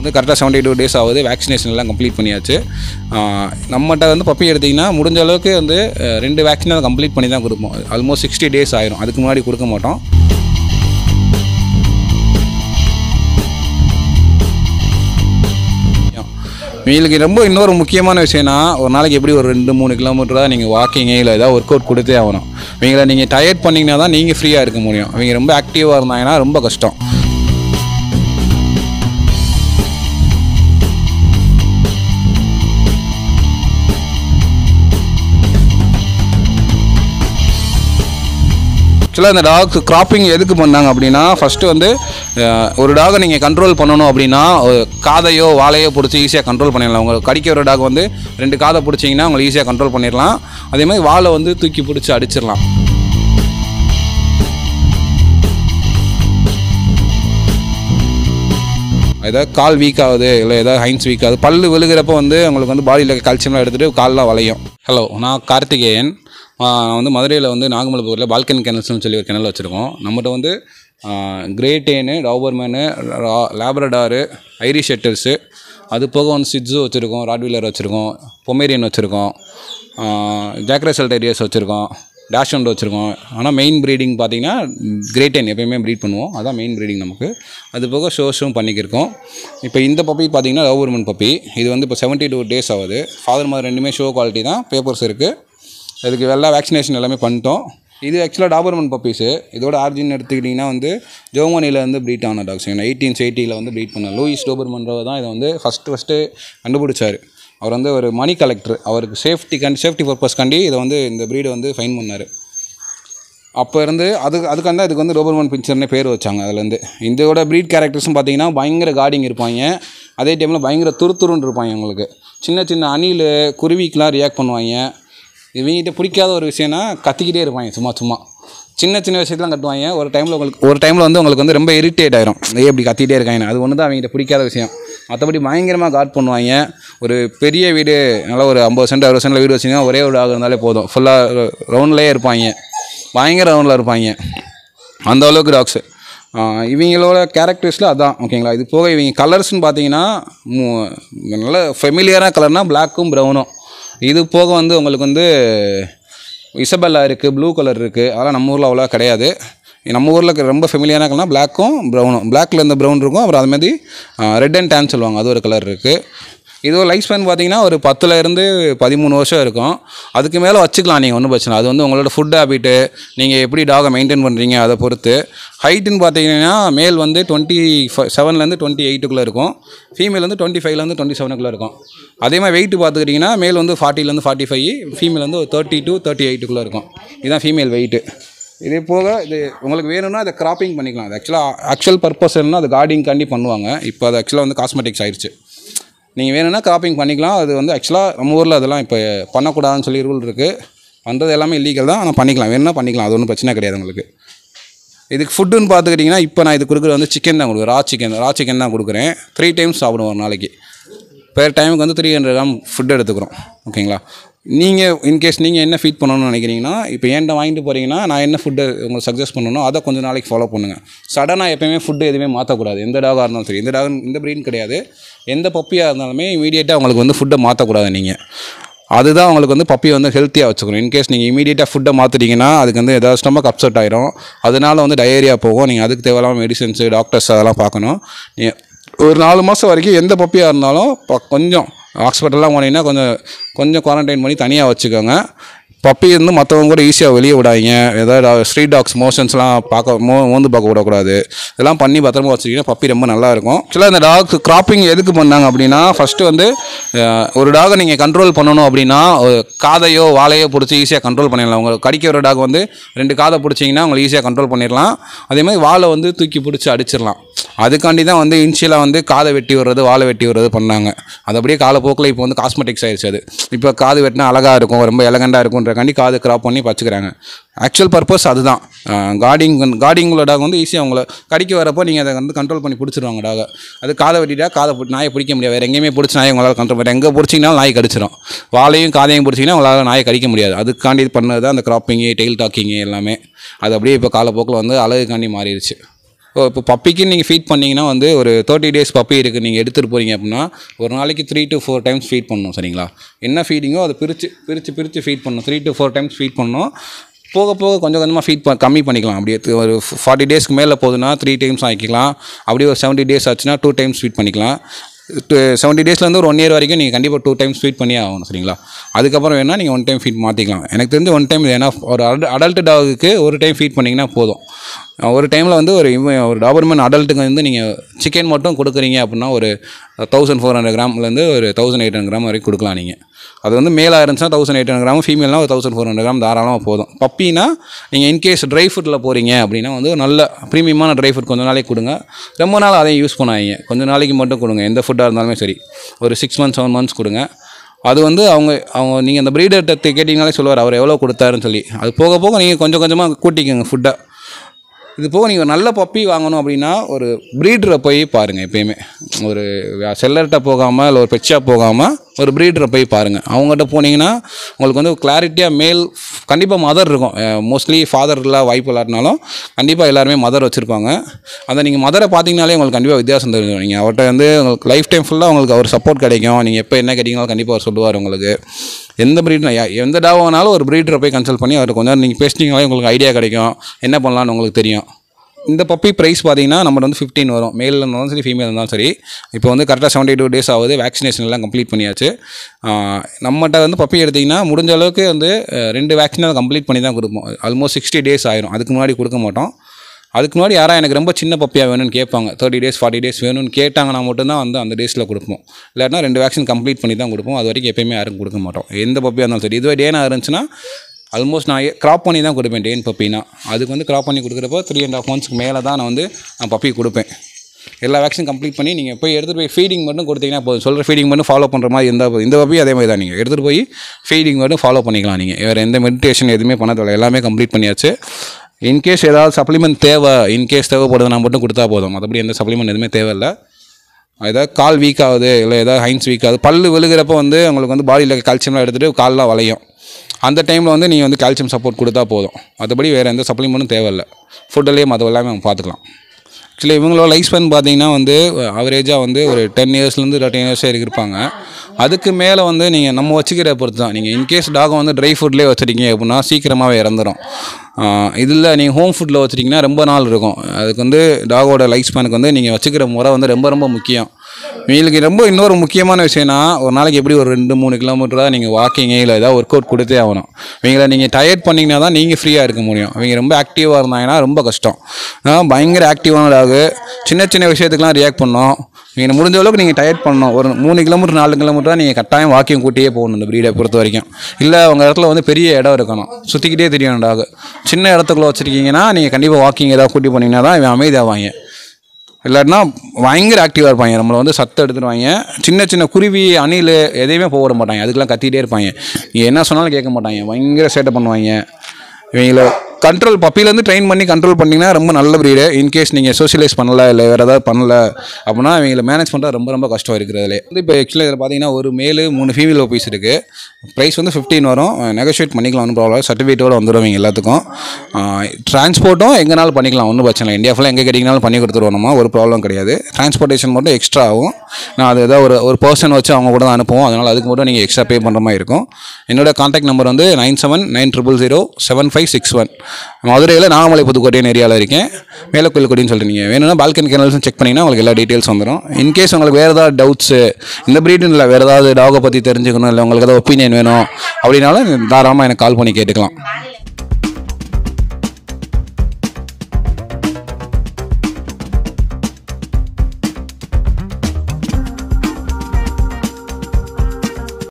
வந்து கரெக்டாக seventy two days ஆகுது வேக்சினேஷன் எல்லாம் கம்ப்ளீட் பண்ணியாச்சு ஆஹ் நம்மகிட்ட வந்து பப்பி எடுத்திங்கன்னா முடிஞ்ச அளவுக்கு வந்து அஹ், ரெண்டு வேக்சினை கம்ப்ளீட் பண்ணி தான் கொடுப்போம் ஆல்மோஸ்ட் சிக்ஸ்டி டேஸ் ஆயிரும் அதுக்கு முன்னாடி கொடுக்க மாட்டோம் இவங்களுக்கு ரொம்ப இன்னொரு முக்கியமான விஷயம்னா ஒரு நாளைக்கு எப்படி ஒரு ரெண்டு மூணு கிலோமீட்டர் தான் நீங்கள் வாக்கிங் இல்லை ஏதாவது ஒர்க் அவுட் கொடுத்தே ஆகணும் இவங்களை நீங்கள் டயர்ட் பண்ணிங்கன்னா தான் நீங்கள் ஃப்ரீயாக இருக்க முடியும் இவங்க ரொம்ப ஆக்டிவாக இருந்தாங்கன்னா ரொம்ப கஷ்டம் ஆக்சுவலாக இந்த டாக் கிராப்பிங் எதுக்கு பண்ணாங்க அப்படின்னா ஃபஸ்ட்டு வந்து அஹ், ஒரு டாகை நீங்கள் கண்ட்ரோல் பண்ணணும் அப்படின்னா ஒரு காதையோ வாழையோ பிடிச்சி ஈஸியாக கண்ட்ரோல் பண்ணிடலாம் உங்கள் கடிக்க ஒரு டாக் வந்து ரெண்டு காதை பிடிச்சிங்கன்னா உங்களை ஈஸியாக கண்ட்ரோல் பண்ணிடலாம் அதே மாதிரி வாழை வந்து தூக்கி பிடிச்சி அடிச்சிடலாம் ஏதாவது கால் வீக் ஆகுது இல்லை ஏதாவது ஹைன்ஸ் வீக் ஆகுது பல்லு விழுகிறப்ப வந்து உங்களுக்கு வந்து பாடியில் கால்சியம்லாம் எடுத்துகிட்டு கால்லாம் வளையும் ஹலோ நான் கார்த்திகேயன் ஆ, நான் வந்து மதுரையில் வந்து நாகமலைபுரில் பால்கன் கிணல்ஸ்னு சொல்லி ஒரு கிணல் வச்சுருக்கோம் நம்மகிட்ட வந்து கிரேட்டேனு டவுபர்மேனு லேப்ரடாரு ஐரிஷ் ஷெட்டர்ஸு அது போக வந்து சிட்ஸு வச்சுருக்கோம் ராட்வீலர் வச்சுருக்கோம் பொமேரியன் வச்சுருக்கோம் ஜாக்ரசல் டெரியர்ஸ் வச்சுருக்கோம் டேஷ் ஒன்று வச்சுருக்கோம் ஆனால் மெயின் ப்ரீடிங் பார்த்தீங்கன்னா கிரேட்டன் எப்பயுமே ப்ரீட் பண்ணுவோம் அதான் மெயின் ப்ரீடிங் நமக்கு அது போக ஷோஸும் பண்ணிக்கிருக்கோம் இப்போ இந்த பப்பி பார்த்தீங்கன்னா லவ் பப்பி இது வந்து இப்போ செவன்ட்டி டூ டேஸ் ஆகுது ஃபாதர் மதர் ரெண்டுமே ஷோ குவாலிட்டி தான் பேப்பர்ஸ் இருக்குது அதுக்கு எல்லா வேக்சினேஷன் எல்லாமே பண்ணிட்டோம் இது ஆக்சுவலாக டாபர்மன் பப்பீஸு இதோட ஆர்ஜின் எடுத்துக்கிட்டிங்கன்னா வந்து ஜெர்மனிலேருந்து ப்ரீட் ஆன டாக்ஸ் எயிட்டீன்ஸ் எயிட்டியில் வந்து ப்ரீட் பண்ண லூயிஸ் டோபர்மன்றவர் தான் இதை வந்து ஃபஸ்ட்டு ஃபஸ்ட்டு கண்டுபிடிச்சார் அவர் வந்து ஒரு மணி கலெக்டர் அவருக்கு சேஃப்டி கண்டி சேஃப்டி பர்பஸ் கண்டி இதை வந்து இந்த ப்ரீடை வந்து ஃபைன் பண்ணார் அப்போ இருந்து அதுக்கு அதுக்காக இதுக்கு வந்து ரோபர்மன் பிக்சர்னே பேர் வச்சாங்க அதுலேருந்து இதோட ப்ரீட் கேரக்டர்ஸும் பார்த்தீங்கன்னா பயங்கர கார்டிங் இருப்பாங்க அதே டைமில் பயங்கர துருதுருன்னு இருப்பாங்க அவங்களுக்கு சின்ன சின்ன அணில் குருவிக்கெலாம் ரியாக்ட் பண்ணுவாங்க இவங்ககிட்ட பிடிக்காத ஒரு விஷயம்னா கத்திக்கிட்டே இருப்பாங்க சும்மா சும்மா சின்ன சின்ன விஷயத்தெலாம் கட்டுவாங்க ஒரு டைமில் உங்களுக்கு ஒரு டைமில் வந்து உங்களுக்கு வந்து ரொம்ப இரிட்டேட் ஆயிரும் ஏ இப்படி கத்திட்டே இருக்காங்க அது ஒன்று தான் அவங்ககிட்ட பிடிக்காத விஷயம் மற்றபடி பயங்கரமாக காட் பண்ணுவாங்க ஒரு பெரிய வீடு நல்லா ஒரு ஐம்பது சென்ட் அறுபது சென்டில் வீடு வச்சிங்கன்னா ஒரே ஒரு டாக் இருந்தாலே போதும் ஃபுல்லாக ரவுண்ட்லேயே இருப்பாங்க பயங்கர ரவுண்டில் இருப்பாங்க அந்த அளவுக்கு டாக்ஸு இவங்களோட கேரக்டர்ஸில் அதான் ஓகேங்களா இது போக இவங்க கலர்ஸ்னு பார்த்தீங்கன்னா மு- நல்ல ஃபெமிலியரான கலர்னால் பிளாக்கும் ப்ரௌனும் இது போக வந்து உங்களுக்கு வந்து இசபெல்லா இருக்குது ப்ளூ கலர் இருக்குது அதெல்லாம் நம்ம ஊரில் அவ்வளோ கிடையாது நம்ம ஊரில் இருக்க ரொம்ப ஃபெமிலியான கலர்னால் பிளாக்கும் ப்ரௌனும் பிளாக்கில் இந்த ப்ரௌன் இருக்கும் அப்புறம் அது மாதிரி ரெட் அண்ட் டேன் சொல்லுவாங்க அது ஒரு கலர் இருக்குது இது லைஃப் ஸ்பேன் பார்த்தீங்கன்னா ஒரு பத்துல இருந்து பதிமூணு வருஷம் இருக்கும் அதுக்கு மேலே வச்சுக்கலாம் நீங்கள் ஒன்றும் பிரச்சனை இல்லை. அது வந்து உங்களோட ஃபுட் ஹேபிட்டு நீங்கள் எப்படி டாகை மெயின்டைன் பண்ணுறீங்க அதை பொறுத்து ஹைட்டுன்னு பார்த்தீங்கன்னா மேல் வந்து டுவெண்ட்டி செவன்லேருந்து டுவெண்ட்டி எயிட்டுக்குள்ளே இருக்கும் ஃபீமேல் வந்து டுவெண்ட்டி ஃபைவ்லேருந்து டுவெண்ட்டி செவனுக்குள்ளே இருக்கும் அதே மாதிரி வெயிட் பார்த்துக்கிட்டிங்கன்னா மேல் வந்து ஃபார்ட்டிலேருந்து ஃபார்ட்டி ஃபைவ் ஃபீமேல் வந்து ஒரு தேர்ட்டி டு தேர்ட்டி எயிட்டுக்குள்ளே இருக்கும் இதுதான் ஃபீமேல் வெயிட்டு இதே போக இது உங்களுக்கு வேணும்னா அதை கிராப்பிங் பண்ணிக்கலாம் அது ஆக்சுவலாக ஆக்சுவல் பர்பஸ் என்னன்னா அது கார்டிங்காண்டி பண்ணுவாங்க இப்போ அது ஆக்சுவலாக வந்து காஸ்மெட்டிக்ஸ் ஆயிடுச்சு நீங்கள் வேணும்னா கிராப்பிங் பண்ணிக்கலாம் அது வந்து ஆக்சுவலாக நம்ம ஊரில் அதெல்லாம் இப்போ பண்ணக்கூடாதுன்னு சொல்லி ரூல் இருக்குது பண்ணுறது எல்லாமே இல்லீகல் தான் ஆனால் பண்ணிக்கலாம் வேணும்னா பண்ணிக்கலாம் அது ஒன்றும் பிரச்சனை கிடையாது உங்களுக்கு இதுக்கு ஃபுட்டுன்னு பார்த்துக்கிட்டிங்கன்னா இப்போ நான் இது கொடுக்குறது வந்து சிக்கன் தான் கொடுக்குறேன் ரா சிக்கன் ரா சிக்கன் தான் கொடுக்குறேன் த்ரீ டைம்ஸ் சாப்பிடுவோம் ஒரு நாளைக்கு பேர் டைமுக்கு வந்து த்ரீ ஹண்ட்ரட் கிராம் ஃபுட் எடுத்துக்கிறோம் ஓகேங்களா நீங்கள் இன்கேஸ் நீங்கள் என்ன ஃபீட் பண்ணணும்னு நினைக்கிறீங்கன்னா இப்போ என்கிட்ட வாங்கிட்டு போகிறீங்கன்னா நான் என்ன ஃபுட்டு உங்களுக்கு சஜஸ்ட் பண்ணணும் அதை கொஞ்சம் நாளைக்கு ஃபாலோ பண்ணுங்கள் சடனாக எப்பயுமே ஃபுட்டு எதுவுமே மாற்றக்கூடாது எந்த டாகாக இருந்தாலும் சரி எந்த டாக் இந்த ப்ரீட் கிடையாது எந்த பப்பியாக இருந்தாலுமே இமீடியட்டாக உங்களுக்கு வந்து ஃபுட்டை மாற்றக்கூடாது நீங்கள் அதுதான் உங்களுக்கு வந்து பப்பி வந்து ஹெல்த்தியாக வச்சுக்கணும் இன்கேஸ் நீங்கள் இமீடியட்டாக ஃபுட்டை மாற்றிட்டீங்கன்னா அதுக்கு வந்து ஏதாவது ஸ்டமக் அப்செட் ஆயிரும் அதனால வந்து டயரியா போகும் நீங்கள் அதுக்கு தேவையில்லாம மெடிசன்ஸு டாக்டர்ஸ் அதெல்லாம் பார்க்கணும் நீ- ஒரு நாலு மாதம் வரைக்கும் எந்த பப்பியாக இருந்தாலும் ப- கொஞ்சம் ஹாஸ்பிட்டல்லாம் போனீங்கன்னா கொஞ்சம் கொஞ்சம் குவாரண்டைன் பண்ணி தனியாக வச்சுக்கோங்க பப்பி வந்து மற்றவங்க கூட ஈஸியாக வெளியே விடாதீங்க ஏதாவது ஸ்ட்ரீட் டாக்ஸ் மோஷன்ஸ்லாம் பார்க்க மோ மோந்து பார்க்க விடக்கூடாது இதெல்லாம் பண்ணி பத்திரமா வச்சுக்கிட்டீங்கன்னா பப்பி ரொம்ப நல்லா இருக்கும் ஆக்சுவலாக இந்த டாக் கிராப்பிங் எதுக்கு பண்ணாங்க அப்படின்னா ஃபஸ்ட்டு வந்து அஹ், ஒரு டாகை நீங்கள் கண்ட்ரோல் பண்ணணும் அப்படின்னா ஒரு காதையோ வாழையோ பிடிச்சி ஈஸியாக கண்ட்ரோல் பண்ணிடலாம் உங்கள் கடிக்க ஒரு டாக் வந்து ரெண்டு காதை பிடிச்சிங்கன்னா உங்களை ஈஸியாக கண்ட்ரோல் பண்ணிடலாம் அதே மாதிரி வாழை வந்து தூக்கி பிடிச்சி அடிச்சிடலாம் அதுக்காண்டி தான் வந்து இனிஷியலாக வந்து காதை வெட்டி விடுறது வாழை வெட்டி விடுறது பண்ணாங்க அது அப்படியே காலப்போக்கில் இப்போ வந்து காஸ்மெட்டிக்ஸ் ஆயிடுச்சு அது இப்போ காது வெட்டினா அழகாக இருக்கும் ரொம்ப எலகண்டாக இருக்குன்றக்காண்டி காது கிராப் பண்ணி வச்சுக்கிறாங்க ஆக்சுவல் பர்பஸ் அதுதான் கார்டிங் கார்டிங் உள்ள டாக் வந்து ஈஸியாக உங்களை கடிக்க வரப்போ நீங்கள் அதை வந்து கண்ட்ரோல் பண்ணி பிடிச்சிருவாங்க டாகை அது காதை வெட்டிட்டா காதை பிடி- நாயை பிடிக்க முடியாது வேறு எங்கேயுமே பிடிச்சி நாயை உங்களால் கண்ட்ரோல் பண்ண எங்கே பிடிச்சிங்கனாலும் நாய் கடிச்சிடும் வாழையும் காதையும் பிடிச்சிங்கன்னா உங்களால் நாயை கடிக்க முடியாது அதுக்காண்டி இது பண்ணது தான் அந்த கிராப்பிங்கு டெயில் டாக்கிங்கு எல்லாமே அது அப்படியே இப்போ காலப்போக்கில் வந்து அழகுக்காண்டி மாறிடுச்சு ஓ இப்போ பப்பிக்கு நீங்கள் ஃபீட் பண்ணீங்கன்னா வந்து ஒரு தேர்ட்டி டேஸ் பப்பி இருக்குது நீங்கள் எடுத்துகிட்டு போகிறீங்க அப்படின்னா ஒரு நாளைக்கு three to four times feed பண்ணணும் சரிங்களா என்ன ஃபீடிங்கோ அதை பிரித்து பிரித்து பிரித்து ஃபீட் பண்ணணும் three to four times feed பண்ணணும் போக போக கொஞ்சம் கொஞ்சமாக ஃபீட் ப கம்மி பண்ணிக்கலாம் அப்படியே து- ஒரு ஃபார்ட்டி டேஸ்க்கு மேலே போகுதுன்னா த்ரீ டைம்ஸ் ஆக்கிக்கலாம் அப்படியே ஒரு செவன்ட்டி டேஸ் ஆச்சுன்னா டூ டைம்ஸ் ஃபீட் பண்ணிக்கலாம் செவன்ட்டி டேஸ்லேருந்து ஒரு ஒன் இயர் வரைக்கும் நீங்கள் கண்டிப்பாக டூ டைம்ஸ் ஃபீட் பண்ணியே ஆகணும் சரிங்களா அதுக்கப்புறம் வேணால் நீங்கள் ஒன் டைம் ஃபீட் மாற்றிக்கலாம் எனக்கு தெரிஞ்சு ஒன் டைம் ஏன்னா ஒரு அடல்ட் டாகுக்கு ஒரு டைம் ஃபீட் பண்ணிங்கன்னா போதும் ஒரு டைமில் வந்து ஒரு இவன் ஒரு டாபர்மேன் அடல்ட்டுக்கு வந்து நீங்கள் சிக்கன் மட்டும் கொடுக்குறீங்க அப்படின்னா ஒரு தௌசண்ட் ஃபோர் ஹண்ட்ரட் கிராம்லேருந்து ஒரு தௌசண்ட் எயிட் ஹண்ட்ரட் கிராம் வரைக்கும் கொடுக்கலாம் நீங்கள் அது வந்து மேலாக இருந்துச்சுன்னா தௌசண்ட் எயிட் ஹண்ட்ரட் கிராம் ஃபீமேல்னா ஒரு தௌசண்ட் ஃபோர் ஹண்ட்ரட் கிராம் தாராளமாக போதும் பப்பினா நீங்கள் இன்கேஸ் ட்ரை ஃபுட்டில் போகிறீங்க அப்படின்னா வந்து ஒரு நல்ல ப்ரீமியமான ட்ரை ஃபுட் கொஞ்ச நாளைக்கு கொடுங்க ரொம்ப நாள் அதையும் யூஸ் பண்ணாதீங்க கொஞ்ச நாளைக்கு மட்டும் கொடுங்க எந்த ஃபுட்டாக இருந்தாலுமே சரி ஒரு சிக்ஸ் மந்த்ஸ் செவன் மந்த்ஸ் கொடுங்க அது வந்து அவங்க அவங்க நீங்கள் அந்த ப்ரீடர்கிட்ட கேட்டிங்கனாலே சொல்லுவார் அவர் எவ்வளோ கொடுத்தாருன்னு சொல்லி அது போக போக நீங்கள் கொஞ்சம் கொஞ்சமாக கூட்டிக்கோங்க ஃபுட்டை இது போக நீங்கள் ஒரு நல்ல பப்பி வாங்கணும் அப்படின்னா ஒரு ப்ரீடரை போய் பாருங்கள் எப்பயுமே ஒரு செல்லர்கிட்ட போகாமல் இல்லை ஒரு பெட்ஷாப் போகாமல் ஒரு ப்ரீடரை போய் பாருங்கள் அவங்ககிட்ட போனீங்கன்னா உங்களுக்கு வந்து கிளாரிட்டியாக மேல் கண்டிப்பாக மதர் இருக்கும் மோஸ்ட்லி ஃபாதர் இல்லை வாய்ப்பு இல்லாட்டினாலும் கண்டிப்பாக எல்லாருமே மதர் வச்சுருப்பாங்க அந்த நீங்கள் மதரை பார்த்தீங்கனாலே உங்களுக்கு கண்டிப்பாக வித்தியாசம் தெரியும் நீங்கள் அவர்கிட்ட வந்து உங்களுக்கு லைஃப் டைம் ஃபுல்லாக உங்களுக்கு அவர் சப்போர்ட் கிடைக்கும் நீங்கள் எப்போ என்ன கேட்டிங்கனாலும் கண்டிப்பாக அவர் சொல்லுவார் உங்களுக்கு எந்த ப்ரீட் எந்த டாக் வேணாலும் ஒரு ப்ரீடரை போய் கன்சல்ட் பண்ணி அவர் கொஞ்சம் நீங்கள் பேசிட்டீங்கனாலே உங்களுக்கு ஐடியா கிடைக்கும் என்ன பண்ணலான்னு உங்களுக்கு தெரியும் இந்த பப்பி ப்ரைஸ் பார்த்தீங்கன்னா நம்ம வந்து ஃபிஃப்டீன் வரும் மேலில் இருந்தாலும் சரி ஃபீமேல் இருந்தாலும் சரி இப்போ வந்து கரெக்டாக செவன்ட்டி டூ டேஸ் ஆகுது வேக்சினேஷன் எல்லாம் கம்ப்ளீட் பண்ணியாச்சு ஆஹ் நம்மகிட்ட வந்து பப்பி எடுத்திங்கன்னா முடிஞ்ச அளவுக்கு வந்து அஹ், ரெண்டு வேக்சினை கம்ப்ளீட் பண்ணி தான் கொடுப்போம் ஆல்மோஸ்ட் சிக்ஸ்டி டேஸ் ஆயிரும் அதுக்கு முன்னாடி கொடுக்க மாட்டோம் அதுக்கு முன்னாடி யாரா எனக்கு ரொம்ப சின்ன பப்பியாக வேணும்னு கேட்பாங்க தேர்ட்டி டேஸ் ஃபார்ட்டி டேஸ் வேணும்னு கேட்டாங்கன்னா மட்டும்தான் வந்து அந்த டேஸில் கொடுப்போம் இல்லாட்டினா ரெண்டு வேக்சின் கம்ப்ளீட் பண்ணி தான் கொடுப்போம் அது வரைக்கும் எப்பயுமே யாரும் கொடுக்க மாட்டோம் எந்த பப்பியாக இருந்தாலும் சரி இதுவே டேனா இருந்துச்சுன்னா ஆல்மோஸ்ட் நான் கிராப் பண்ணி தான் கொடுப்பேன் டேன் பப்பினா அதுக்கு வந்து கிராப் பண்ணி கொடுக்குறப்போ த்ரீ அண்ட் ஹாஃப் மந்த்ஸ்க்கு மேலே தான் நான் வந்து நான் பப்பி கொடுப்பேன் எல்லா வேக்சின் கம்ப்ளீட் பண்ணி நீங்கள் போய் எடுத்துகிட்டு போய் ஃபீடிங் மட்டும் கொடுத்தீங்கன்னா போதும் சொல்கிற ஃபீடிங் மட்டும் ஃபாலோ பண்ணுற மாதிரி இருந்தால் போதும் இந்த பப்பி அதே மாதிரி தான் நீங்கள் எடுத்துகிட்டு போய் ஃபீடிங் மட்டும் ஃபாலோ பண்ணிக்கலாம் நீங்கள் வேறு எந்த மெடிடேஷன் எதுவுமே பண்ண தேவை எல்லாமே கம்ப்ளீட் பண்ணியாச்சு இன்கேஸ் ஏதாவது சப்ளிமெண்ட் தேவை இன்கேஸ் தேவைப்படுதுன்னா மட்டும் கொடுத்தா போதும் மற்றபடி எந்த சப்ளிமெண்ட் எதுவுமே தேவையில்லை ஏதாவது கால் வீக் ஆகுது இல்லை ஏதாவது ஹைன்ஸ் வீக் ஆகுது பல்லு விழுகிறப்ப வந்து உங்களுக்கு வந்து பாடியில் கால்சியம்லாம் எடுத்துகிட்டு கால்லாம் வளையும் அந்த டைமில் வந்து நீங்கள் வந்து கால்சியம் சப்போர்ட் கொடுத்தா போதும் மற்றபடி வேறு எந்த சப்ளிமெண்ட்டும் தேவையில்லை ஃபுட்டிலேயே மற்ற எல்லாமே நம்ம பார்த்துக்கலாம் ஆக்சுவலி இவங்களோட லைஃப் ஸ்பேன் பார்த்தீங்கன்னா வந்து அவரேஜாக வந்து ஒரு டென் இயர்ஸ்லேருந்து தேர்ட்டின் இயர்ஸ் இருப்பாங்க அதுக்கு மேலே வந்து நீங்கள் நம்ம வச்சுக்கிற பொறுத்து தான் நீங்கள் இன்கேஸ் டாகை வந்து ட்ரை ஃபுட்லேயே வச்சுருக்கீங்க அப்படின்னா சீக்கிரமாகவே இறந்துடும் இதில் நீங்கள் ஹோம் ஃபுட்டில் வச்சுட்டிங்கன்னா ரொம்ப நாள் இருக்கும் அதுக்கு வந்து டாகோட லைஃப் ஸ்பேனுக்கு வந்து நீங்கள் வச்சுக்கிற முறை வந்து ரொம்ப ரொம்ப முக்கியம் இவங்களுக்கு ரொம்ப இன்னொரு முக்கியமான விஷயம்னா ஒரு நாளைக்கு எப்படி ஒரு ரெண்டு மூணு கிலோமீட்டர் தான் நீங்கள் வாக்கிங் இல்லை ஏதாவது ஒர்க் அவுட் கொடுத்தே ஆகணும் இவங்களை நீங்கள் டயர்ட் பண்ணிங்கன்னா தான் நீங்கள் ஃப்ரீயாக இருக்க முடியும் இவங்க ரொம்ப ஆக்டிவாக இருந்தாங்கன்னா ரொம்ப கஷ்டம் ஆ, பயங்கர ஆக்டிவான டாகு சின்ன சின்ன விஷயத்துக்குலாம் ரியாக்ட் பண்ணோம் நீங்கள் முடிஞ்ச அளவுக்கு நீங்கள் டயர்ட் பண்ணணும் ஒரு மூணு கிலோமீட்டர் நாலு கிலோமீட்டர் தான் நீங்கள் கட்டாயம் வாக்கிங் கூட்டியே போகணும் இந்த ப்ரீடை பொறுத்த வரைக்கும் இல்லை அவங்க இடத்துல வந்து பெரிய இடம் இருக்கணும் சுற்றிக்கிட்டே தெரியணும் டாகு சின்ன இடத்துக்குள்ள வச்சுருக்கீங்கன்னா நீங்கள் கண்டிப்பாக வாக்கிங் ஏதாவது கூட்டி போனீங்கன்னா தான் இவன் அமைதியாவாங்க இல்லாட்டினா பயங்கர ஆக்டிவாக இருப்பாங்க நம்மளை வந்து சத்தம் எடுத்துருவாங்க சின்ன சின்ன குருவி அணில் எதையுமே போக விட மாட்டாங்க அதுக்கெல்லாம் கத்திட்டே இருப்பாங்க நீங்கள் என்ன சொன்னாலும் கேட்க மாட்டாங்க பயங்கர சேட்டை பண்ணுவாங்க இவங்கள கண்ட்ரோல் பப்பிலேருந்து ட்ரெயின் பண்ணி கண்ட்ரோல் பண்ணிங்கன்னா ரொம்ப நல்ல ப்ரீடு இன்கேஸ் நீங்கள் சோஷியலைஸ் பண்ணல இல்லை வேறு ஏதாவது பண்ணல அப்படின்னா இவங்களை மேனேஜ் பண்ணுறது ரொம்ப ரொம்ப கஷ்டம் இருக்கிறதுலே வந்து இப்போ ஆக்சுவலி இதில் பார்த்தீங்கன்னா ஒரு மேலு மூணு ஃபீமேல் ஓபீஸ் இருக்குது ப்ரைஸ் வந்து ஃபிஃப்டீன் வரும் நெகோஷியேட் பண்ணிக்கலாம் ஒன்றும் ப்ராப்ளம் சர்டிஃபிகேட்டோட வந்துடும் இவங்க எல்லாத்துக்கும் டிரான்ஸ்போர்ட்டும் எங்கேனாலும் பண்ணிக்கலாம் ஒன்றும் பிரச்சனை இல்லை இந்தியா ஃபுல்லாக எங்கே கேட்டிங்கனாலும் பண்ணி கொடுத்துருவோம் நம்ம ஒரு ப்ராப்ளம் கிடையாது டிரான்ஸ்போர்ட்டேஷன் மட்டும் எக்ஸ்ட்ரா ஆகும் நான் அது ஏதாவது ஒரு ஒரு பர்சன் வச்சு அவங்க கூட தான் அனுப்புவோம் அதனால் அதுக்கு மட்டும் நீங்கள் எக்ஸ்ட்ரா பே பண்ணுற மாதிரி இருக்கும் என்னோட காண்டாக்ட் நம்பர் வந்து nine seven nine triple zero seven five six one மதுரையில் நாகமலை புதுக்கோட்டையின் ஏரியாவில் இருக்கேன் மேலக்கோயில்கோட்டின்னு சொல்லிட்டு நீங்கள் வேணும்னா பால்கன் கேனல்ஸும் செக் பண்ணிங்கன்னா உங்களுக்கு எல்லா டீட்டெயில்ஸ் வந்துடும் இன்கேஸ் உங்களுக்கு வேறு ஏதாவது டவுட்ஸு இந்த ப்ரீடுன்னு இல்லை வேறு ஏதாவது டாகை பற்றி தெரிஞ்சுக்கணும் இல்லை உங்களுக்கு ஏதாவது ஒப்பீனியன் வேணும் அப்படின்னாலும் தாராளமாக எனக்கு கால் பண்ணி கேட்டுக்கலாம்